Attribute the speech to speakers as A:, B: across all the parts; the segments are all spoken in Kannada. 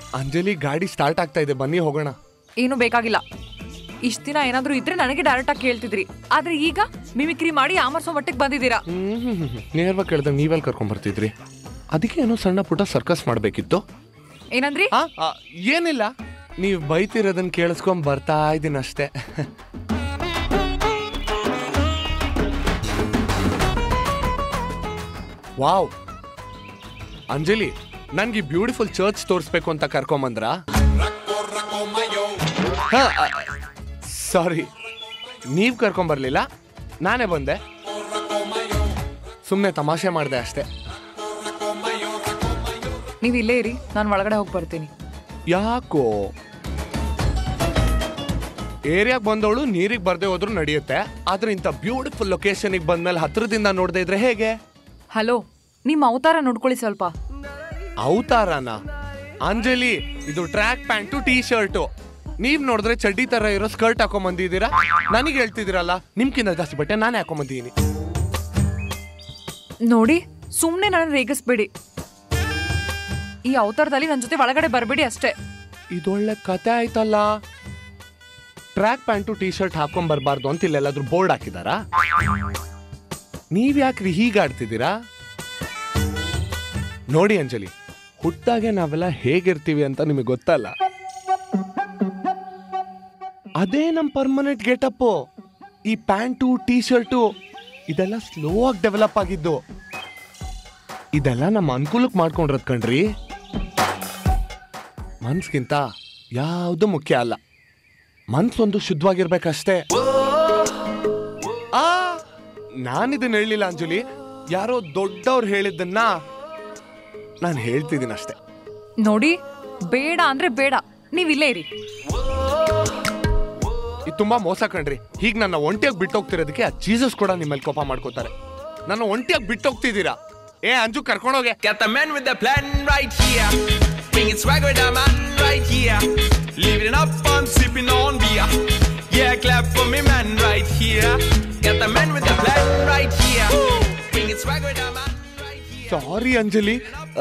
A: ಅಂಜಲಿ ಗಾಡಿ ಸ್ಟಾರ್ಟ್ ಆಗ್ತಾ ಇದೆ ಬನ್ನಿ ಹೋಗೋಣ
B: ಏನು ಬೇಕಾಗಿಲ್ಲ ಇಷ್ಟ ದಿನ ಏನಾದ್ರೂ ಇದ್ರೆ ನನಗೆ ಡೈರೆಕ್ಟ್ ಆಗಿ ಕೇಳ್ತಿದ್ರಿ ಆದ್ರೆ ಈಗ ಮಿಮಿಕ್ರಿ ಮಾಡಿ ಆಮರ್ಸೋ ಮಟ್ಟಿಗೆ ಬಂದಿದ್ದೀರಾ
A: ಹ್ಮ್ ನೇರವಾಗಿ ಕೇಳ್ದಾಗ ನೀವೆಲ್ಲಿ ಕರ್ಕೊಂಡ್ ಬರ್ತಿದ್ರಿ ಅದಕ್ಕೆ ಏನೋ ಸಣ್ಣ ಪುಟ್ಟ ಸರ್ಕಸ್ ಮಾಡ್ಬೇಕಿತ್ತು
B: ಏನಂದ್ರಿ
A: ಆ, ಆ, ಏನಿಲ್ಲ ನೀವು ಬೈತಿರೋದನ್ನ ಕೇಳಿಸ್ಕೊಂಡ್ ಬರ್ತಾ ಇದ್ದೀನಿ ಅಷ್ಟೇ ವಾವ್ ಅಂಜಲಿ ನನ್ಗೆ ಬ್ಯೂಟಿಫುಲ್ ಚರ್ಚ್ ತೋರಿಸ್ಬೇಕು ಅಂತ ಕರ್ಕೊಂಬಂದ್ರ ಸಾರಿ ನೀವ್ ಕರ್ಕೊಂಬರ್ಲಿಲ್ಲ ನಾನೇ ಬಂದೆ ಸುಮ್ಮನೆ ತಮಾಷೆ ಮಾಡಿದೆ ಅಷ್ಟೇ
B: ನೀವು ಇಲ್ಲೇ ಇರಿ ನಾನು ಒಳಗಡೆ ಹೋಗಿ ಬರ್ತೀನಿ
A: ಯಾಕೋ ಏರಿಯಾಗ್ ಬಂದವಳು ನೀರಿಗೆ ಬರ್ದೆ ಹೋದ್ರು ನಡೆಯುತ್ತೆ ಆದ್ರೆ ಇಂಥ ಬ್ಯೂಟಿಫುಲ್ ಲೊಕೇಶನ್ಗೆ ಬಂದ್ಮೇಲೆ ಹತ್ರದಿಂದ ನೋಡದೆ ಇದ್ರೆ ಹೇಗೆ
B: ಹಲೋ ನಿಮ್ಮ ಅವತಾರ ನೋಡ್ಕೊಳ್ಳಿ ಸ್ವಲ್ಪ
A: ಅವತಾರನ ಅಂಜಲಿ ಇದು ಟ್ರ್ಯಾಕ್ ಪ್ಯಾಂಟು ಟೀ ಶರ್ಟು ನೀವ್ ನೋಡಿದ್ರೆ ಚಡ್ಡಿ ತರ ಇರೋ ಸ್ಕರ್ಟ್ ಹಾಕೊಂಡ್ ಬಂದಿದ್ದೀರಾ ನನಗೆ ಹೇಳ್ತಿದ್ದೀರಲ್ಲ ನಿಮ್ಕಿಂತ ಜಾಸ್ತಿ ಬಟ್ಟೆ ನಾನೇ ಹಾಕೊಂಡ್ ಬಂದಿದ್ದೀನಿ
B: ನೋಡಿ ಸುಮ್ಮನೆ ನನ್ನ ರೇಗಿಸ್ಬೇಡಿ ಈ ಅವತಾರದಲ್ಲಿ ನನ್ನ ಜೊತೆ ಒಳಗಡೆ ಬರಬೇಡಿ ಅಷ್ಟೇ
A: ಇದೊಳ್ಳೆ ಕತೆ ಆಯ್ತಲ್ಲ ಟ್ರ್ಯಾಕ್ ಪ್ಯಾಂಟು ಟೀ ಶರ್ಟ್ ಹಾಕೊಂಡ್ ಬರ್ಬಾರ್ದು ಅಂತ ಇಲ್ಲೆಲ್ಲಾದ್ರೂ ಬೋರ್ಡ್ ಹಾಕಿದಾರಾ ನೀವ್ ಯಾಕ್ರಿ ಹೀಗಾಡ್ತಿದ್ದೀರಾ ನೋಡಿ ಅಂಜಲಿ ಹುಟ್ಟಾಗೆ ನಾವೆಲ್ಲ ಹೇಗಿರ್ತೀವಿ ಅಂತ ನಿಮಗೆ ಗೊತ್ತಲ್ಲ ಅದೇ ನಮ್ ಪರ್ಮನೆಂಟ್ ಗೆಟಪ್ಪು ಈ ಪ್ಯಾಂಟು ಟೀ ಶರ್ಟು ಇದೆಲ್ಲ ಸ್ಲೋ ಆಗಿ ಡೆವಲಪ್ ಆಗಿದ್ದು ಇದೆಲ್ಲ ನಮ್ಮ ಅನುಕೂಲಕ್ಕೆ ಮಾಡ್ಕೊಂಡಿರೋದ್ ಕಣ್ರಿ ಮನ್ಸ್ಗಿಂತ ಯಾವುದು ಮುಖ್ಯ ಅಲ್ಲ ಮನ್ಸೊಂದು ಶುದ್ಧವಾಗಿರ್ಬೇಕಷ್ಟೇ ಆ ನಾನಿದನ್ನ ಹೇಳಲಿಲ್ಲ ಅಂಜಲಿ ಯಾರೋ ದೊಡ್ಡವ್ರು ಹೇಳಿದ್ದನ್ನ ನಾನು ಹೇಳ್ತಿದ್ದೀನಿ ಅಷ್ಟೇ
B: ನೋಡಿ ಬೇಡ ಅಂದ್ರೆ ಬೇಡ ನೀವ್ ಇಲ್ಲೇ ಇರಿ
A: ಇದು ತುಂಬಾ ಮೋಸ ಕಣ್ರಿ ಹೀಗೆ ನನ್ನ ಒಂಟಿಯಾಗಿ ಬಿಟ್ಟೋಗ್ತಿರೋದಕ್ಕೆ ಆ ಜೀಸಸ್ ಕೂಡ ನಿಮ್ಮಲ್ಲಿ ಕೋಪ ಮಾಡ್ಕೋತಾರೆ ನನ್ನ ಒಂಟಿಯಾಗಿ ಬಿಟ್ಟೋಗ್ತಿದ್ದೀರಾ ಏ ಅಂಜು ಕರ್ಕೊಂಡೋಗೆ
C: Got the man with the plan right here. Bringing swag with the man right here. Living it up, I'm sipping on beer. Yeah, clap for me, man, right here. Got the man with the plan right here. Bringing swag with the man right here.
A: Sorry Anjali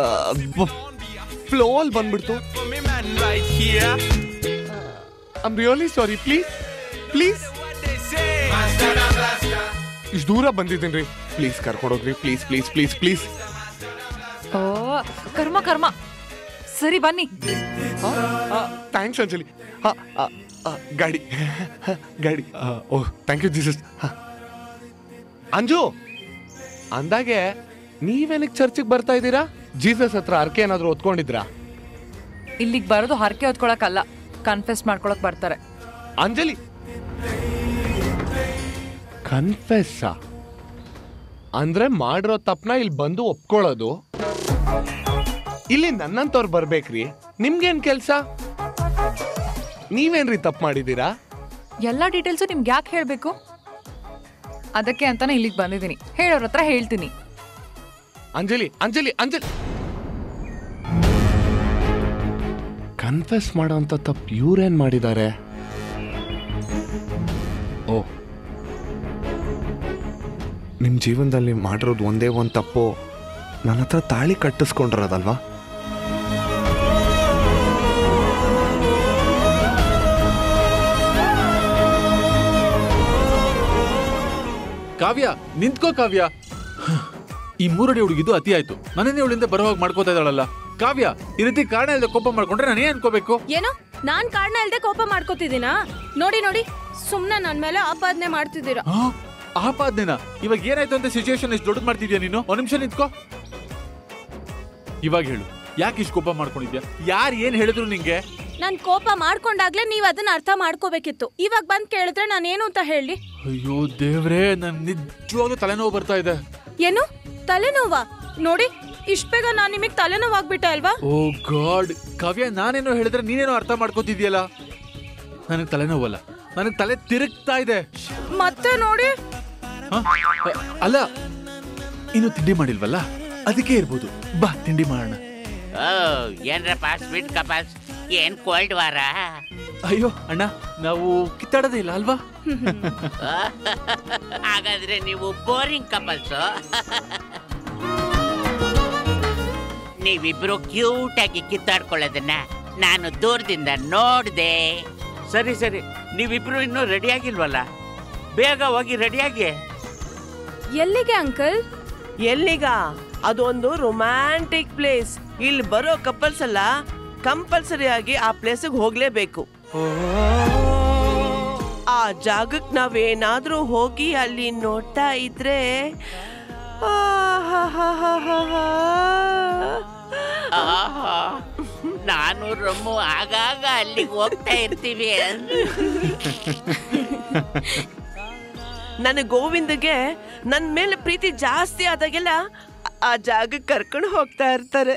A: flow ಅಲ್ಲಿ ಬಂದ್ಬಿಡ್ತು
C: For me, man, right here.
A: I'm really sorry please please
C: What they say. Master and blaster.
A: ಇಷ್ಟು ದೂರ ಬಂದಿದ್ದೀನಿ ಪ್ಲೀಸ್ ಕರ್ಕೊಂಡೋಗ್ರಿ ಪ್ಲೀಸ್ ಪ್ಲೀಸ್ ಪ್ಲೀಸ್ ಪ್ಲೀಸ್
B: ಓ ಕರ್ಮ ಕರ್ಮ ಸರಿ ಬನ್ನಿ
A: ಥ್ಯಾಂಕ್ಸ್ ಅಂಜಲಿ ಹಾ, ಆ, ಆ, ಗಾಡಿ ಗಾಡಿ ಆ, ಓ ಥ್ಯಾಂಕ್ ಯು ಜೀಸಸ್ ಅಂಜು ಅಂದಾಗೆ ನೀವೇನಕ್ಕೆ ಚರ್ಚಿಗೆ ಬರ್ತಾ ಇದ್ದೀರಾ ಜೀಸಸ್ ಹತ್ರ ಅರ್ಕೆ ಏನಾದ್ರು ಒತ್ಕೊಂಡಿದ್ರಾ
B: ಇಲ್ಲಿಗೆ ಬರೋದು ಹರಕೆ ಹೊತ್ಕೊಳಕ್ಕಲ್ಲ ಕನ್ಫೆಸ್ ಮಾಡ್ಕೊಳಕ್ ಬರ್ತಾರೆ
A: ಅಂಜಲಿ ಕನ್ಫೆಸ್ ಅಂದ್ರೆ ಮಾಡಿರೋ ತಪ್ಪನ ಇಲ್ಲಿ ಬಂದು ಒಪ್ಕೊಳ್ಳೋದು ಇಲ್ಲಿ ನನ್ನಂತವ್ರು ಬರ್ಬೇಕ್ರಿ ನಿಮ್ಗೇನ್ ಕೆಲ್ಸ ನೀವೇನ್ರಿ ತಪ್ಪು ಮಾಡಿದ್ದೀರಾ
B: ಎಲ್ಲ ಡೀಟೇಲ್ಸು ನಿಮ್ಗೆ ಯಾಕೆ ಹೇಳಬೇಕು ಅದಕ್ಕೆ ಅಂತಾನೆ ಇಲ್ಲಿಗೆ ಬಂದಿದ್ದೀನಿ ಹೇಳೋರ ಹತ್ರ ಹೇಳ್ತೀನಿ
A: ಅಂಜಲಿ ಅಂಜಲಿ ಅಂಜಲಿ ಕನ್ಫೆಸ್ ಮಾಡೋಂಥ ತಪ್ಪು ಇವ್ರೇನ್ ಮಾಡಿದ್ದಾರೆ ಓ ನಿಮ್ಮ ಜೀವನದಲ್ಲಿ ಮಾಡಿರೋದು ಒಂದೇ ಒಂದು ತಪ್ಪು ನನ್ನ ಹತ್ರ ತಾಳಿ ಕಟ್ಟಿಸ್ಕೊಂಡಿರೋದಲ್ವಾ
D: ಕಾವ್ಯ ನಿಂತ್ಕೋ ಕಾವ್ಯ ಈ ಮೂರಡಿ ಹುಡುಗಿದ್ದು ಅತಿ ಆಯ್ತು ನನ್ನೇ ಅವಳಿಂದ ಬರುವಾಗ ಮಾಡ್ಕೋತಾ ಇದ್ದಾಳಲ್ಲ ಕಾವ್ಯ ಈ ರೀತಿ ಕಾರಣ ಇಲ್ಲದೆ ಕೋಪ ಮಾಡ್ಕೊಂಡ್ರೆ ನಾನು ಏನ್ ಅನ್ಕೋಬೇಕು
E: ಏನು ನಾನ್ ಕಾರಣ ಇಲ್ದೆ ಕೋಪ ಮಾಡ್ಕೋತಿದ್ದೀನಾ ನೋಡಿ ನೋಡಿ ಸುಮ್ನೆ ನನ್ ಮೇಲೆ ಆಪಾದನೆ ಮಾಡ್ತಿದ್ದೀರಾ
D: ಆ, ಆಪಾದನೆನಾ ಇವಾಗ ಏನಾಯ್ತು ಅಂತ ಸಿಚುವೇಶನ್ ಎಷ್ಟು ದೊಡ್ಡದು ಮಾಡ್ತಿದ್ಯಾ ನೀನು ಒಂದ್ ನಿಮಿಷ ನಿಂತ್ಕೋ ಇವಾಗ ಹೇಳು ಯಾಕೆ ಇಷ್ಟು ಕೋಪ ಮಾಡ್ಕೊಂಡಿದ್ಯಾ ಯಾರು ಏನ್ ಹೇಳಿದ್ರು ನಿಂಗೆ
E: ನಾನ್ ಕೋಪ ಮಾಡ್ಕೊಂಡಾಗ್ಲೇ ನೀವ್ ಅದನ್ನ ಅರ್ಥ ಮಾಡ್ಕೋಬೇಕಿತ್ತು ಇವಾಗ ಬಂದ್ ಕೇಳಿದ್ರೆ ನಾನೇನು ಅಂತ ಹೇಳಿ
D: ಅಯ್ಯೋ ದೇವ್ರೇ ನನ್ ನಿಜವಾಗ್ಲೂ ತಲೆನೋವು ಬರ್ತಾ ಇದೆ
E: ಏನು ತಲೆನೋವಾ ನೋಡಿ ಇಷ್ಟ ಬೇಗ ನಾನ್ ನಿಮಗ್ ತಲೆನೋವಾಗ್ಬಿಟ್ಟೆ ಅಲ್ವಾ
D: ಓ ಗಾಡ್ ಕಾವ್ಯ ನಾನೇನೋ ಹೇಳಿದ್ರೆ ನೀನೇನೋ ಅರ್ಥ ಮಾಡ್ಕೋತಿದ್ಯಲ್ಲ ನನಗೆ ತಲೆನೋವಲ್ಲ ನನಗೆ ತಲೆ ತಿರುಗ್ತಾ ಇದೆ
E: ಮತ್ತೆ ನೋಡಿ
D: ಹ? ಅ- ಅಲ್ಲ ಇನ್ನು ತಿಂಡಿ ಮಾಡಿಲ್ವಲ್ಲ ಅದಕ್ಕೆ ಇರ್ಬೋದು ಬಾ ತಿಂಡಿ ಮಾಡೋಣ
F: ಓ ಏನ್ರಪ್ಪ ಸ್ವೀಟ್ ಕಪಾಸ್ ಏನ್ ಕೋಲ್ಡ್ ವಾರ
D: ಅಯ್ಯೋ ಅಣ್ಣ ನಾವು ಕಿತ್ತಾಡೋದೇ ಇಲ್ಲ ಅಲ್ವಾ
F: ಹಾಗಾದ್ರೆ ನೀವು ಬೋರಿಂಗ್ ಕಪಲ್ಸ್ ನೀವಿಬ್ರು ಕ್ಯೂಟ್ ಆಗಿ ಕಿತ್ತಾಡ್ಕೊಳ್ಳೋದನ್ನ ನಾನು ದೂರದಿಂದ ನೋಡ್ದೆ ಸರಿ ಸರಿ ನೀವಿಬ್ರು ಇನ್ನೂ ರೆಡಿ ಆಗಿಲ್ವಲ್ಲ ಬೇಗ ಹೋಗಿ ರೆಡಿಯಾಗಿ
E: ಎಲ್ಲಿಗೆ ಅಂಕಲ್
G: ಎಲ್ಲಿಗ ಅದೊಂದು ರೊಮ್ಯಾಂಟಿಕ್ ಪ್ಲೇಸ್ ಇಲ್ಲಿ ಬರೋ ಕಪಲ್ಸ್ ಎಲ್ಲ ಕಂಪಲ್ಸರಿ ಆಗಿ ಆ ಪ್ಲೇಸಿಗೆ ಹೋಗ್ಲೇಬೇಕು ಆ ಜಾಗಕ್ಕೆ ನಾವೇನಾದ್ರೂ ಹೋಗಿ ಅಲ್ಲಿ ನೋಡ್ತಾ ಇದ್ರೆ ಆಹಾಹಾಹಾಹಾ.
F: ಆಹಾ, ನಾನು ರಮ್ಮು ಆಗಾಗ ಅಲ್ಲಿಗೆ ಹೋಗ್ತಾ ಇರ್ತೀವಿ
G: ನನ್ನ ಗೋವಿಂದಗೆ ನನ್ನ ಮೇಲೆ ಪ್ರೀತಿ ಜಾಸ್ತಿ ಆದಾಗೆಲ್ಲ ಆ ಜಾಗಕ್ಕೆ ಕರ್ಕೊಂಡು ಹೋಗ್ತಾ ಇರ್ತಾರೆ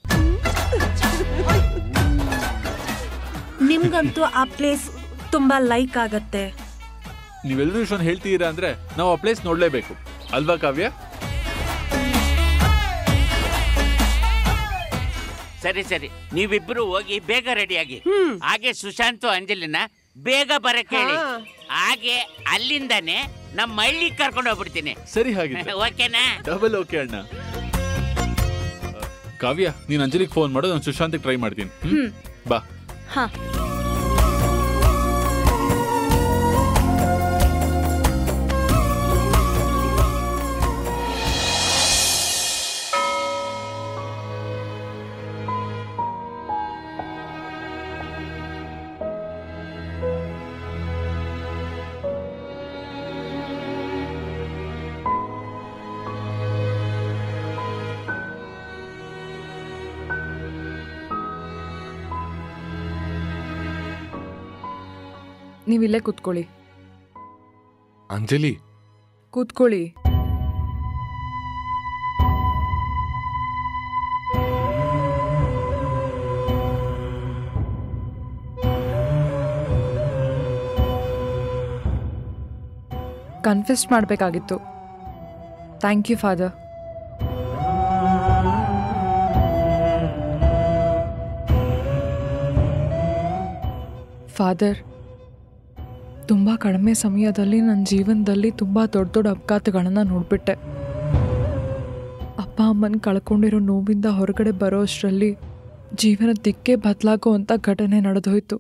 H: ನಿಮ್ಗಂತೂ ಆ ಪ್ಲೇಸ್ ತುಂಬಾ ಲೈಕ್ ಆಗತ್ತೆ
D: ನೀವೆಲ್ಲರೂ ಇಷ್ಟೊಂದು ಹೇಳ್ತೀರಾ ಅಂದ್ರೆ ನಾವು ಆ ಪ್ಲೇಸ್ ನೋಡ್ಲೇಬೇಕು ಅಲ್ವಾ ಕಾವ್ಯ
F: ಸರಿ ಸರಿ ನೀವಿಬ್ರು ಹೋಗಿ ಬೇಗ ರೆಡಿಯಾಗಿ ಹಾಗೆ ಸುಶಾಂತ್ ಅಂಜಲಿನ ಬೇಗ ಬರಕ್ ಹೇಳಿ
G: ಹಾ.
F: ಹಾಗೆ ಅಲ್ಲಿಂದಾನೆ ನಮ್ಮ ಹಳ್ಳಿ ಕರ್ಕೊಂಡು ಹೋಗ್ಬಿಡ್ತೀನಿ
D: ಸರಿ ಹಾಗಿದ್ರೆ
F: ಓಕೆನಾ
D: ಡಬಲ್ ಓಕೆ ಅಣ್ಣ ಆ, ಕಾವ್ಯ ನೀನ್ ಅಂಜಲಿಗೆ ಫೋನ್ ಮಾಡು ನಾನು ಸುಶಾಂತಿಗೆ ಟ್ರೈ ಮಾಡ್ತೀನಿ ಹ್ಮ್? ಬಾ
E: ಹಾ
B: ನೀವಿಲ್ಲೇ ಕೂತ್ಕೊಳ್ಳಿ
A: ಅಂಜಲಿ
B: ಕೂತ್ಕೊಳ್ಳಿ ಕನ್ಫೆಸ್ ಮಾಡಬೇಕಾಗಿತ್ತು ಥ್ಯಾಂಕ್ ಯು ಫಾದರ್ ಫಾದರ್ ತುಂಬ ಕಡಿಮೆ ಸಮಯದಲ್ಲಿ ನನ್ನ ಜೀವನದಲ್ಲಿ ತುಂಬ ದೊಡ್ಡ ದೊಡ್ಡ ಅಪಘಾತಗಳನ್ನು ನೋಡ್ಬಿಟ್ಟೆ ಅಪ್ಪ ಅಮ್ಮನ ಕಳ್ಕೊಂಡಿರೋ ನೋವಿಂದ ಹೊರಗಡೆ ಬರೋ ಅಷ್ಟರಲ್ಲಿ ಜೀವನ ದಿಕ್ಕೇ ಬದಲಾಗೋ ಅಂತ ಘಟನೆ ನಡೆದೋಯ್ತು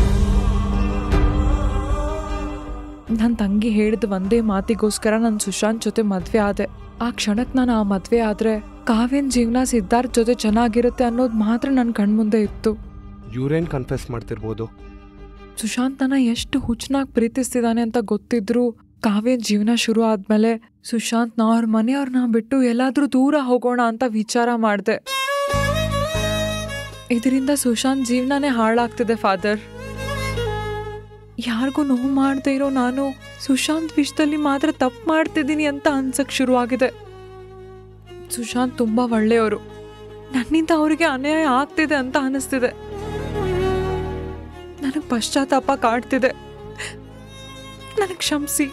B: ನನ್ನ ತಂಗಿ ಹೇಳಿದ ಒಂದೇ ಮಾತಿಗೋಸ್ಕರ ನಾನು ಸುಶಾಂತ್ ಜೊತೆ ಮದುವೆ ಆದೆ ಆ ಕ್ಷಣಕ್ಕೆ ನಾನು ಆ ಮದುವೆ ಆದರೆ ಕಾವ್ಯನ್ ಜೀವನ ಸಿದ್ಧಾರ್ಥ್ ಜೊತೆ ಚೆನ್ನಾಗಿರುತ್ತೆ ಅನ್ನೋದು ಮಾತ್ರ ನನ್ನ ಕಣ್ಮುಂದೆ ಇತ್ತು
A: ಇವ್ರೇನ್ ಕನ್ಫೆಸ್ ಮಾಡ್ತಿರ್ಬೋದು
B: ಸುಶಾಂತ್ ನನ್ನ ಎಷ್ಟು ಹುಚ್ಚನಾಗಿ ಪ್ರೀತಿಸ್ತಿದ್ದಾನೆ ಅಂತ ಗೊತ್ತಿದ್ರು ಕಾವ್ಯ ಜೀವನ ಶುರು ಆದ್ಮೇಲೆ ಸುಶಾಂತ್ ನಾ ಅವ್ರ ಮನೆಯವ್ರನ್ನ ಬಿಟ್ಟು ಎಲ್ಲಾದ್ರೂ ದೂರ ಹೋಗೋಣ ಅಂತ ವಿಚಾರ ಮಾಡಿದೆ ಇದರಿಂದ ಸುಶಾಂತ್ ಜೀವನನೇ ಹಾಳಾಗ್ತಿದೆ ಫಾದರ್ ಯಾರಿಗೂ ನೋವು ಮಾಡದೆ ಇರೋ ನಾನು ಸುಶಾಂತ್ ವಿಷಯದಲ್ಲಿ ಮಾತ್ರ ತಪ್ಪು ಮಾಡ್ತಿದ್ದೀನಿ ಅಂತ ಅನ್ಸಕ್ ಶುರುವಾಗಿದೆ ಸುಶಾಂತ್ ತುಂಬಾ ಒಳ್ಳೆಯವರು ನನ್ನಿಂದ ಅವರಿಗೆ ಅನ್ಯಾಯ ಆಗ್ತಿದೆ ಅಂತ ಅನಿಸ್ತಿದೆ ನನಗೆ ಪಶ್ಚಾತ್ತಾಪ ಕಾಡ್ತಿದೆ ನನಗೆ ಕ್ಷಮಿಸಿ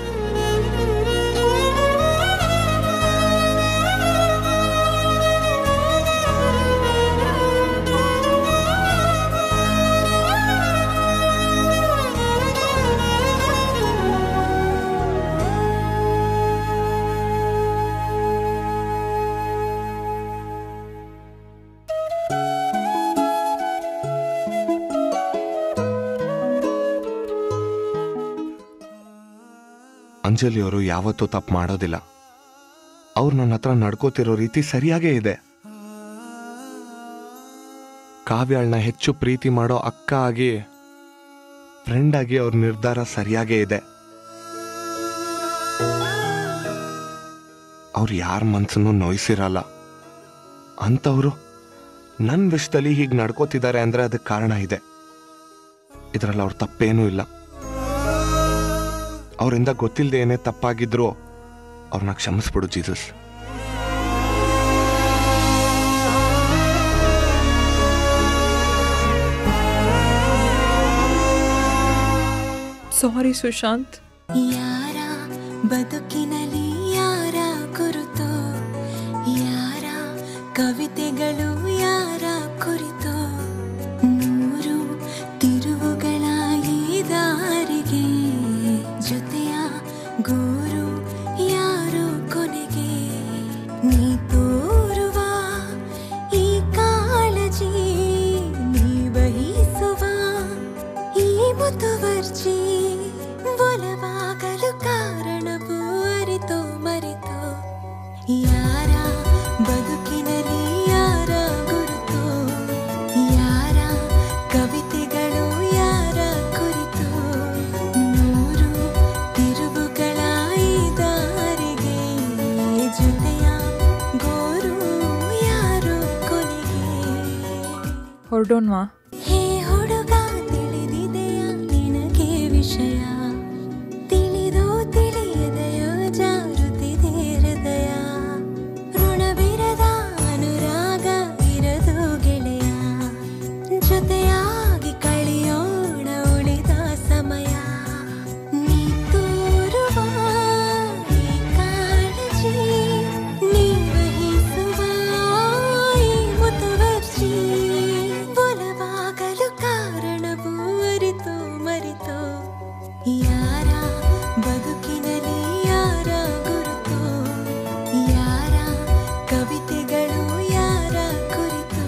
A: ಅಂಜಲಿ ಅವರು ಯಾವತ್ತೂ ತಪ್ಪು ಮಾಡೋದಿಲ್ಲ ಅವ್ರು ನನ್ನ ಹತ್ರ ನಡ್ಕೋತಿರೋ ರೀತಿ ಸರಿಯಾಗೇ ಇದೆ ಕಾವ್ಯಾಳನ್ನ ಹೆಚ್ಚು ಪ್ರೀತಿ ಮಾಡೋ ಅಕ್ಕ ಆಗಿ ಫ್ರೆಂಡ್ ಆಗಿ ಅವ್ರ ನಿರ್ಧಾರ ಸರಿಯಾಗೇ ಇದೆ ಅವ್ರು ಯಾರ ಮನ್ಸನ್ನು ನೋಯಿಸಿರಲ್ಲ ಅಂಥವ್ರು ನನ್ನ ವಿಷಯದಲ್ಲಿ ಹೀಗೆ ನಡ್ಕೋತಿದ್ದಾರೆ ಅಂದ್ರೆ ಅದಕ್ಕೆ ಕಾರಣ ಇದೆ ಇದರಲ್ಲಿ ಅವ್ರ ತಪ್ಪೇನೂ ಇಲ್ಲ ಅವರಿಂದ ಗೊತ್ತಿಲ್ಲದೆ ಏನೇ ತಪ್ಪಾಗಿದ್ರು ಅವ್ರನ್ನ ಕ್ಷಮಿಸ್ಬಿಡು ಜೀಸಸ್
B: ಸಾರಿ ಸುಶಾಂತ್
I: ಯಾರ ಬದುಕಿನಲ್ಲಿ ಯಾರ ಕುರಿತು ಯಾರ ಕವಿತೆಗಳು ಯಾರ ಕುರಿತು ನೂರು ತಿರುವುಗಳ ಈ ದಾರಿಗೆ ಜೊತೆಯ ಗೋರು ಯಾರು ಕೊನೆಗೆ ನೀ ತೋರುವ ಈ ಕಾಳಜಿ ನೀ ಬಯ
B: ಹೊರಡೋಣ್ವಾ
I: ಹೇ ಹುಡುಗ ತಿಳಿದಿದೆಯ ನಿನಗೆ ವಿಷಯ ತಿಳಿದೋ ತಿಳಿಯದೆಯೋ ಜಾರುತ್ತಿದೆ ಹೃದಯ ಋಣವಿರದ ಅನುರಾಗ ಇರದು ಗೆಳೆಯ ಜೊತೆಯಾಗಿ ಕಳೆಯೋಣ ಉಳಿದ ಸಮಯ ನೀ ತೋರುವ ಈ ಕಾಳಜಿ ನೀ ವಹಿಸುವ ಈ ಮುತುವರ್ಜಿ ಒಲವಾಗಲು ಕಾರಣವು ಅರಿತು ಮರಿತು ಯಾರ ಬದುಕಿನಲ್ಲಿ ಯಾರ ಗುರುತು ಯಾರ ಕವಿತೆಗಳು ಯಾರ ಕುರಿತು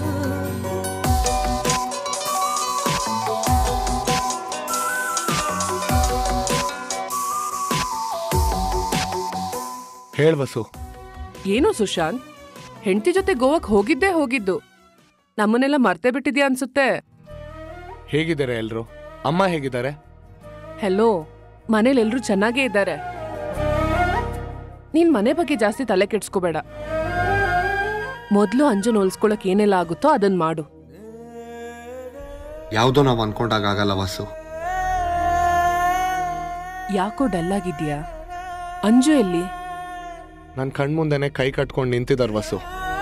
A: ಹೇಳ್ ವಸು
J: ಏನು ಸುಶಾಂತ್ ಹೆಂಡತಿ ಜೊತೆ ಗೋವಾಕ್ ಹೋಗಿದ್ದೇ ಹೋಗಿದ್ದು ನಮ್ಮನ್ನೆಲ್ಲ ಮರ್ತೇ ಬಿಟ್ಟಿದ್ಯಾ ಅನ್ಸುತ್ತೆ
A: ಹೇಗಿದ್ದಾರೆ ಎಲ್ರು ಅಮ್ಮ ಹೇಗಿದ್ದಾರೆ
J: ಹೆಲೋ ಮನೇಲಿ ಎಲ್ರೂ ಚೆನ್ನಾಗೇ ಇದ್ದಾರೆ ನೀನ್ ಮನೆ ಬಗ್ಗೆ ಜಾಸ್ತಿ ತಲೆ ಕೆಡ್ಸ್ಕೋಬೇಡ ಮೊದ್ಲು ಅಂಜನ್ ಹೋಲ್ಸ್ಕೊಳಕ್ ಏನೆಲ್ಲ ಆಗುತ್ತೋ ಅದನ್ ಮಾಡು
A: ಯಾವುದೋ ನಾವು ಅನ್ಕೊಂಡಾಗ ಆಗಲ್ಲ ವಸು
J: ಯಾಕೋ ಡಲ್ ಆಗಿದ್ಯಾ ಅಂಜು ಎಲ್ಲಿ
A: ನನ್ನ ಕಣ್ಮುಂದೆನೆ ಕೈ ಕಟ್ಕೊಂಡು ನಿಂತಿದ್ದಾರೆ ವಸು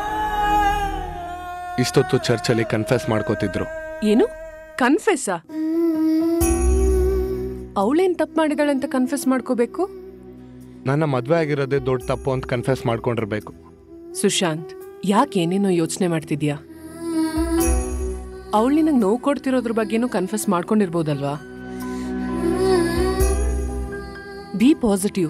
A: ಇಷ್ಟೊತ್ತು ಚರ್ಚಲ್ಲಿ ಕನ್ಫೆಸ್ ಮಾಡ್ಕೋತಿದ್ರು
J: ಏನು ಕನ್ಫೆಸ್ಸಾ ಅವಳೇನ್ ತಪ್ಪು ಮಾಡಿದಾಳೆ ಅಂತ ಕನ್ಫೆಸ್ ಮಾಡ್ಕೋಬೇಕು
A: ನನ್ನ ಮದ್ವೆ ಆಗಿರೋದೇ ದೊಡ್ಡ ತಪ್ಪು ಅಂತ ಕನ್ಫೆಸ್ ಮಾಡ್ಕೊಂಡಿರ್ಬೇಕು
J: ಸುಶಾಂತ್ ಯಾಕೆ ಏನೇನೋ ಯೋಚನೆ ಮಾಡ್ತಿದ್ಯಾ ಅವಳು ನಿನಗೆ ನೋವು ಕೊಡ್ತಿರೋದ್ರ ಬಗ್ಗೆನೂ ಕನ್ಫೆಸ್ ಮಾಡ್ಕೊಂಡಿರ್ಬೋದಲ್ವಾ ಬಿ ಪಾಸಿಟಿವ್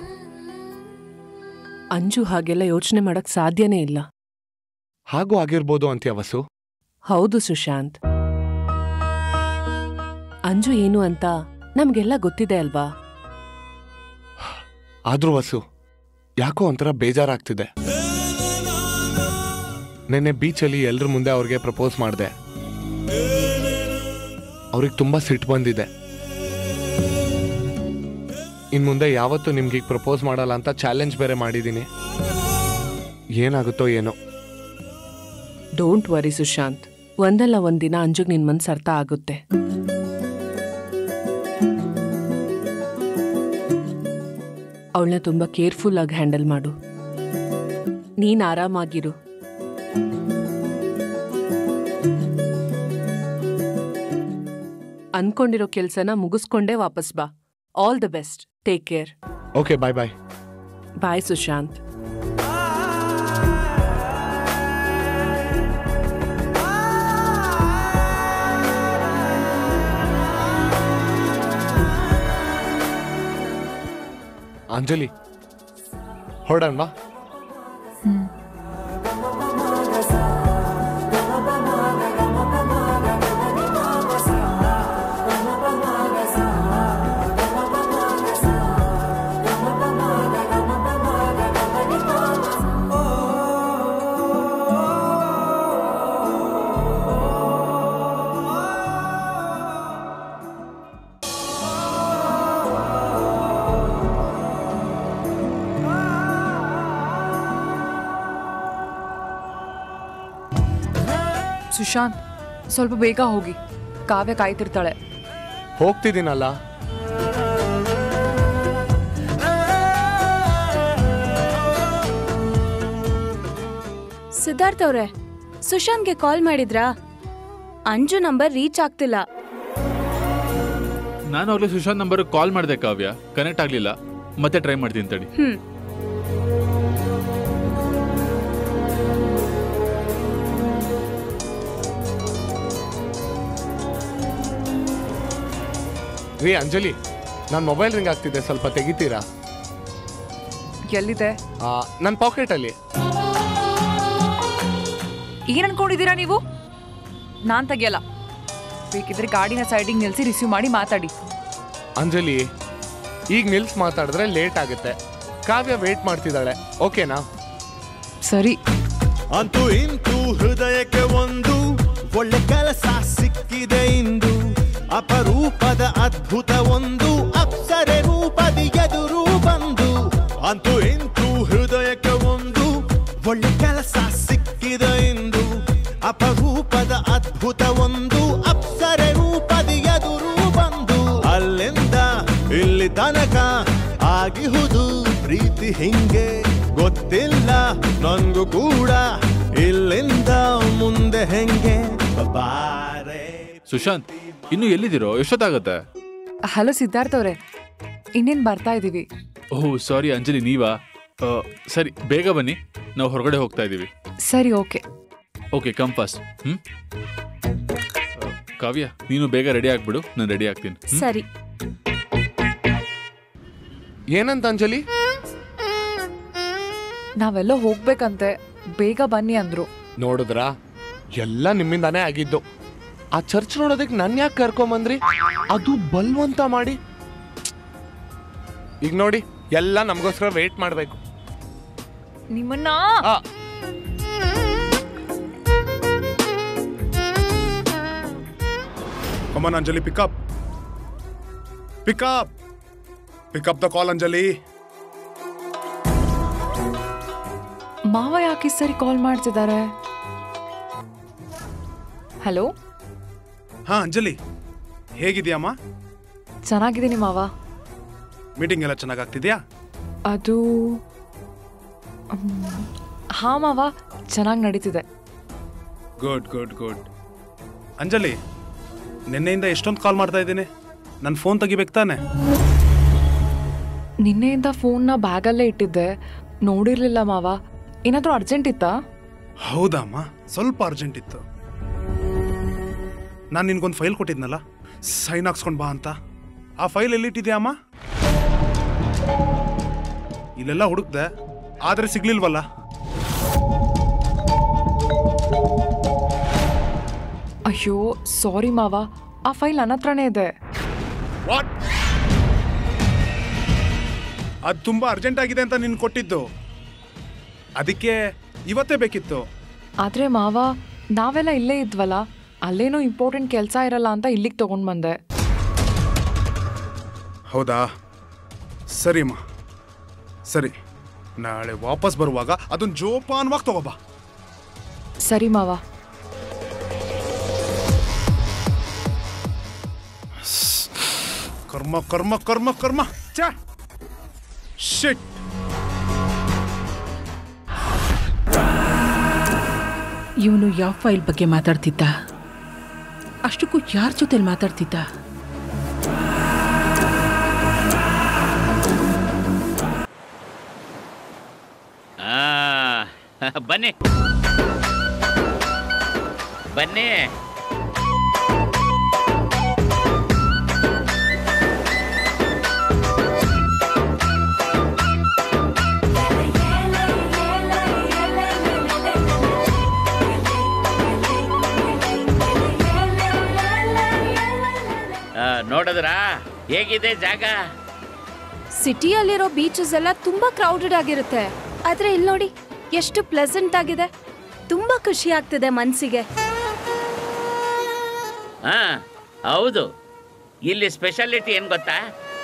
J: ಅಂಜು ಹಾಗೆಲ್ಲ ಯೋಚನೆ ಮಾಡಕ್ ಸಾಧ್ಯನೇ ಇಲ್ಲ
A: ಹಾಗೂ ಆಗಿರ್ಬೋದು ಅಂತ್ಯ ವಸು
J: ಹೌದು ಸುಶಾಂತ್ ಅಂಜು ಏನು ಅಂತ ನಮ್ಗೆಲ್ಲ ಗೊತ್ತಿದೆ ಅಲ್ವಾ
A: ಆದ್ರೂ ವಸು ಯಾಕೋ ಒಂಥರ ಬೇಜಾರಾಗ್ತಿದೆ ನೆನ್ನೆ ಬೀಚಲ್ಲಿ ಎಲ್ರ ಮುಂದೆ ಅವ್ರಿಗೆ ಪ್ರಪೋಸ್ ಮಾಡಿದೆ ಅವ್ರಿಗೆ ತುಂಬಾ ಸಿಟ್ಟು ಬಂದಿದೆ ಇನ್ ಮುಂದೆ ಯಾವತ್ತೂ ನಿಮ್ಗೆ ಈಗ ಪ್ರಪೋಸ್ ಮಾಡಲ್ಲ ಅಂತ ಚಾಲೆಂಜ್ ಬೇರೆ ಮಾಡಿದ್ದೀನಿ ಏನಾಗುತ್ತೋ ಏನೋ
J: ಡೋಂಟ್ ವರಿ ಸುಶಾಂತ್ ಒಂದಲ್ಲ ಒಂದಿನ ಅಂಜುಗ್ ನಿನ್ ಮನ್ಸ್ ಅರ್ಥ ಆಗುತ್ತೆ ಅವಳನ್ನ ತುಂಬಾ ಕೇರ್ಫುಲ್ ಆಗಿ ಹ್ಯಾಂಡಲ್ ಮಾಡು ನೀನ್ ಆರಾಮಾಗಿರು ಅನ್ಕೊಂಡಿರೋ ಕೆಲ್ಸನ ಮುಗಿಸ್ಕೊಂಡೇ ವಾಪಸ್ ಬಾ all the best take care
A: okay bye bye
J: bye Sushant
A: Anjali ಹೊರಡಣ್ವಾ
B: ಸುಶಾಂತ್ ಸ್ವಲ್ಪ ಬೇಗ ಹೋಗಿ ಕಾವ್ಯ ಕಾಯ್ತಿರ್ತಾಳೆ
A: ಹೋಗ್ತಿದ್ದೀನಲ್ಲ
E: ಸಿದ್ಧಾರ್ಥ್ ಅವ್ರೆ ಸುಶಾಂತ್ಗೆ ಕಾಲ್ ಮಾಡಿದ್ರಾ ಅಂಜು ನಂಬರ್ ರೀಚ್ ಆಗ್ತಿಲ್ಲ
D: ನಾನು ಅವ್ರಿಗೆ ಸುಶಾಂತ್ ನಂಬರ್ ಕಾಲ್ ಮಾಡಿದೆ ಕಾವ್ಯ ಕನೆಕ್ಟ್ ಆಗಲಿಲ್ಲ ಮತ್ತೆ ಟ್ರೈ ಮಾಡ್ತೀನಿ ತಡಿ
E: ಹ್ಮ್
A: ರೀ ಅಂಜಲಿ ನನ್ನ ಮೊಬೈಲ್ ರಿಂಗ್ ಆಗ್ತಿದೆ ಸ್ವಲ್ಪ ತೆಗಿತೀರಾ
B: ಎಲ್ಲಿದೆ
A: ನನ್ನ ಪಾಕೆಟಲ್ಲಿ
B: ಏನ್ ಅನ್ಕೊಂಡಿದ್ದೀರಾ ನೀವು ನಾನ್ ತೆಗಿಯಲ್ಲ ಬೇಕಿದ್ರೆ ಗಾಡಿನ ಸೈಡಿಗೆ ನಿಲ್ಸಿ ರಿಸೀವ್ ಮಾಡಿ ಮಾತಾಡಿ
A: ಅಂಜಲಿ ಈಗ ನಿಲ್ಸ್ ಮಾತಾಡಿದ್ರೆ ಲೇಟ್ ಆಗುತ್ತೆ ಕಾವ್ಯ ವೇಟ್ ಮಾಡ್ತಿದ್ದಾಳೆ ಓಕೆನಾ
B: ಸರಿ
K: ಅಂತೂ ಇಂತೂ ಹೃದಯಕ್ಕೆ ಒಂದು ಒಳ್ಳೆ ಕೆಲಸ ಸಿಕ್ಕಿದೆ ಇಂದು ಅಪರೂಪದ ಅದ್ಭುತ ಒಂದು ಅಪ್ಸರೆ ರೂಪದಿ ಎದುರು ಬಂದು ಅಂತೂ ಇಂತೂ ಹೃದಯಕ್ಕೆ ಒಂದು ಒಳ್ಳೆ ಕೆಲಸ ಸಿಕ್ಕಿದೆ ಇಂದು ಅಪರೂಪದ ಅದ್ಭುತ ಒಂದು ಹಿಂಗೆ ಗೊತ್ತಿಲ್ಲ ನನ್ಗೂ ಕೂಡ ಇಲ್ಲಿಂದ ಮುಂದೆ ಹೆಂಗೆ ಬಾರೆ
D: ಸುಶಾಂತ್ ಇನ್ನು ಎಲ್ಲಿದ್ದೀರೋ ಎಷ್ಟೊತ್ತಾಗತ್ತೆ
B: ಹಲೋ ಸಿದ್ಧಾರ್ಥ ಅವರೇ ಇನ್ನೇನು ಬರ್ತಾ ಇದ್ದೀವಿ
D: ಓಹ್ ಸಾರಿ ಅಂಜಲಿ ನೀವಾ ಆ, ಸರಿ ಬೇಗ ಬನ್ನಿ ನಾವು ಹೊರಗಡೆ ಹೋಗ್ತಾ ಇದ್ದೀವಿ
B: ಸರಿ ಓಕೆ
D: ಓಕೆ ಕಮ್ ಫಾಸ್ಟ್ ಹ್ಮ್ ಆ, ಕಾವ್ಯ ನೀನು ಬೇಗ ರೆಡಿ ಆಗ್ಬಿಡು ನಾನು ರೆಡಿ ಆಗ್ತೀನಿ ಹ್ಮ್?
E: ಸರಿ
A: ಏನಂತ ಅಂಜಲಿ
B: ನಾವೆಲ್ಲ ಹೋಗ್ಬೇಕಂತೆ ಬೇಗ ಬನ್ನಿ ಅಂದ್ರು
A: ನೋಡಿದ್ರಾ ಎಲ್ಲ ನಿಮ್ಮಿಂದಾನೇ ಆಗಿದ್ದು ಆ ಚರ್ಚ್ ನೋಡೋದಕ್ಕೆ ನನ್ ಯಾಕೆ ಕರ್ಕೊಂಬಂದ್ರಿ ಅದು ಬಲ್ವಂತ ಮಾಡಿ ಈಗ ನೋಡಿ ಎಲ್ಲ ನಮಗೋಸ್ಕರ ವೇಟ್ ಮಾಡ್ಬೇಕು
B: ನಿಮ್ಮನ್ನ
A: ಆ,
L: Come on, Anjali, pick up. Pick up. Pick up the call, Anjali.
B: ಮಾವ ಯಾಕೆ ಈ ಸರಿ ಕಾಲ್ ಮಾಡ್ತಿದ್ದಾರೆ ಹಲೋ
L: ಹಾ ಅಂಜಲಿ ಹೇಗಿದ್ಯಮ್ಮ
B: ಚೆನ್ನಾಗಿದ್ದೀನಿ ಮಾವ
L: ಮೀಟಿಂಗ್ ಎಲ್ಲ ಚೆನ್ನಾಗಿ ಆಗ್ತಿದ್ಯಾ
B: ಅದು ಮ್, ಹಾ ಮಾವ ಚೆನ್ನಾಗಿ ನಡೀತಿದೆ
L: ಗುಡ್ ಗುಡ್ ಗುಡ್ ಅಂಜಲಿ ನಿನ್ನೆಯಿಂದ ಎಷ್ಟೊಂದು ಕಾಲ್ ಮಾಡ್ತಾ ಇದ್ದೀನಿ ನನ್ನ ಫೋನ್ ತೆಗಿಬೇಕು ತಾನೆ
B: ನಿನ್ನೆಯಿಂದ ಫೋನ್ನ ಬ್ಯಾಗಲ್ಲೇ ಇಟ್ಟಿದ್ದೆ ನೋಡಿರ್ಲಿಲ್ಲ ಮಾವ ಏನಾದರೂ ಅರ್ಜೆಂಟ್ ಇತ್ತಾ
L: ಹೌದಮ್ಮ ಸ್ವಲ್ಪ ಅರ್ಜೆಂಟ್ ಇತ್ತು ನಾನು ನಿನ್ಗೊಂದು ಫೈಲ್ ಕೊಟ್ಟಿದ್ನಲ್ಲ ಸೈನ್ ಹಾಕ್ಸ್ಕೊಂಡು ಬಾ ಅಂತ ಆ ಫೈಲ್ ಎಲ್ಲಿಟ್ಟಿದ್ಯಾ ಅಮ್ಮ ಇಲ್ಲೆಲ್ಲ ಹುಡುಕ್ದೆ ಆದರೆ ಸಿಗ್ಲಿಲ್ವಲ್ಲ
B: ಅಯ್ಯೋ ಸಾರಿ ಮಾವ ಆ ಫೈಲ್ ನನ್ನ ಹತ್ರನೇ ಇದೆ
L: ವಾಟ್ ಅದು ತುಂಬಾ ಅರ್ಜೆಂಟ್ ಆಗಿದೆ ಅಂತ ನೀನು ಕೊಟ್ಟಿದ್ದು ಅದಕ್ಕೆ ಇವತ್ತೇ ಬೇಕಿತ್ತು
B: ಆದರೆ ಮಾವ ನಾವೆಲ್ಲ ಇಲ್ಲೇ ಇದ್ವಲ್ಲ ಅಲ್ಲೇನೋ ಇಂಪಾರ್ಟೆಂಟ್ ಕೆಲಸ ಇರಲ್ಲ ಅಂತ ಇಲ್ಲಿಗೆ ತಗೊಂಡ್ ಬಂದೆ
L: ಹೌದಾ ಸರಿಮ್ಮ ಸರಿ ನಾಳೆ ವಾಪಸ್ ಬರುವಾಗ ಅದನ್ನ ಜೋಪಾನವಾಗಿ ತಗೋಬಾ
B: ಸರಿ ಮಾವ
L: ಕರ್ಮ ಕರ್ಮ ಕರ್ಮ ಕರ್ಮ ಛೇ ಶಿಟ್
M: ಇವನು ಯಾವ ಫೈಲ್ ಬಗ್ಗೆ ಮಾತಾಡ್ತಿದ್ದ ಅಷ್ಟಕ್ಕೂ ಯಾರ ಜೊತೆಲಿ ಮಾತಾಡ್ತಿದ್ದ
F: ಆ, ಬನ್ನಿ ಬನ್ನಿ ಆ, ನೋಡಿದ್ರಾ ಹೇಗಿದೆ ಜಾಗ
E: ಸಿಟಿಯಲ್ಲಿರೋ ಬೀಚಸ್ ಎಲ್ಲ ತುಂಬಾ ಕ್ರೌಡೆಡ್ ಆಗಿರುತ್ತೆ ಆದ್ರೆ ಇಲ್ಲಿ ನೋಡಿ ಎಷ್ಟು ಪ್ಲೆಸೆಂಟ್ ಆಗಿದೆ ತುಂಬಾ ಖುಷಿ ಆಗ್ತಿದೆ ಮನ್ಸಿಗೆ
F: ಹಾ ಹೌದು ಇಲ್ಲಿ ಸ್ಪೆಷಾಲಿಟಿ ಏನ್ ಗೊತ್ತಾ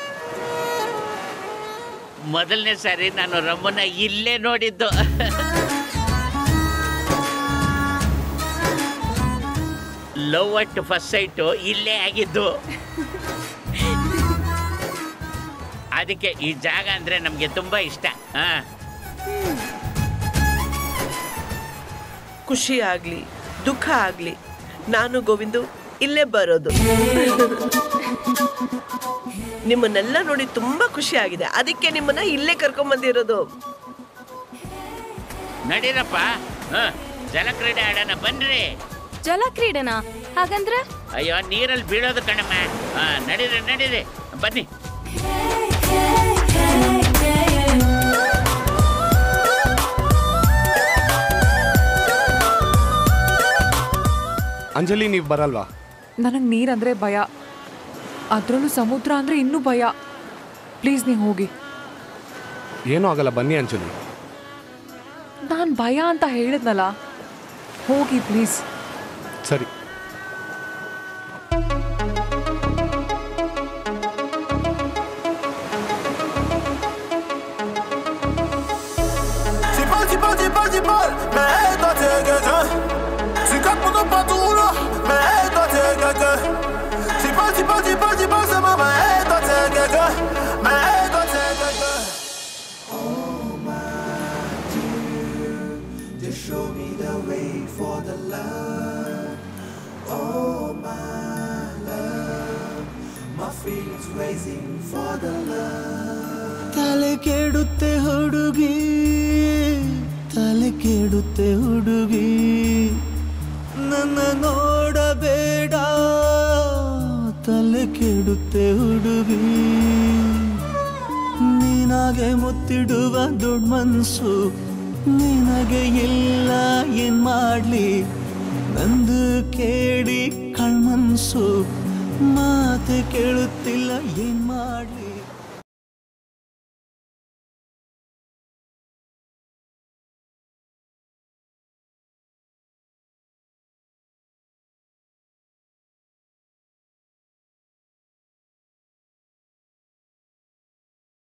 F: ಮೊದಲನೇ ಸಾರಿ ನಾನು ರಮ್ಮನ ಇಲ್ಲೇ ನೋಡಿದ್ದು ಲವ್ ಅಟ್ ಫಸ್ಟ್ ಸೈಟು ಇಲ್ಲೇ ಆಗಿದ್ದು ಅದಕ್ಕೆ ಈ ಜಾಗ ಅಂದ್ರೆ ನಮ್ಗೆ ತುಂಬಾ ಇಷ್ಟ ಹಾ
G: ಖುಷಿ ಆಗ್ಲಿ ದುಃಖ ಆಗ್ಲಿ ನಾನು ಗೋವಿಂದು ಇಲ್ಲೇ ಬರೋದು ನಿಮ್ಮನ್ನೆಲ್ಲ ನೋಡಿ ತುಂಬಾ ಖುಷಿ ಆಗಿದೆ ಅದಕ್ಕೆ ನಿಮ್ಮನ್ನ ಇಲ್ಲೇ ಕರ್ಕೊಂಡ್ ಬಂದಿರೋದು
F: ನಡೀರಪ್ಪ ಹ ಜಲಕ್ರೀಡೆ ಆಡೋಣ ಬನ್ರಿ
E: ಜಲಕ್ರೀಡೆನಾ ಹಾಗಂದ್ರೆ
F: ಅಯ್ಯೋ ನೀರಲ್ಲಿ ಬೀಳೋದು ಕಣಮ್ಮ ಹಾ ನಡೀರಿ ನಡೀರಿ ಬನ್ನಿ
A: ಅಂಜಲಿ ನೀವು ಬರಲ್ವಾ
B: ನನಗೆ ನೀರಂದ್ರೆ ಭಯ ಅದರಲ್ಲೂ ಸಮುದ್ರ ಅಂದರೆ ಇನ್ನೂ ಭಯ ಪ್ಲೀಸ್ ನೀವು ಹೋಗಿ
A: ಏನೂ ಆಗಲ್ಲ ಬನ್ನಿ ಅಂಜಲಿ
B: ನಾನು ಭಯ ಅಂತ ಹೇಳಿದ್ನಲ್ಲ ಹೋಗಿ ಪ್ಲೀಸ್
A: ಸರಿ
K: C'est pas, c'est pas, c'est pas, c'est pas, mais toi t'es quelqu'un. C'est comme pour pas tout là, mais toi t'es quelqu'un. C'est pas, c'est pas, c'est pas, c'est pas, c'est pas, mais toi t'es quelqu'un. Mais toi t'es quelqu'un. for the love. Oh, my love. My feelings raising for the love.
N: ತಲೆ ಕೆಡುತ್ತೆ ಹುಡುಗಿ ತಲೆ ಕೆಡುತ್ತೆ ಹುಡುಗಿ ನನ್ನ ನೋಡಬೇಡ ತಲೆ ಕೆಡುತ್ತೆ ಹುಡುಗಿ ನಿನಗೆ ಮುತ್ತಿಡುವ ದೊಡ್ಡ ಮನಸ್ಸು ನಿನಗೆ ಇಲ್ಲ ಏನ್ ಮಾಡ್ಲಿ ನಂದು ಕೇಳಿ ಕಳ್ಮನ್ಸು ಮಾತು ಕೇಳುತ್ತಿಲ್ಲ ಏನ್ ಮಾಡ್ಲಿ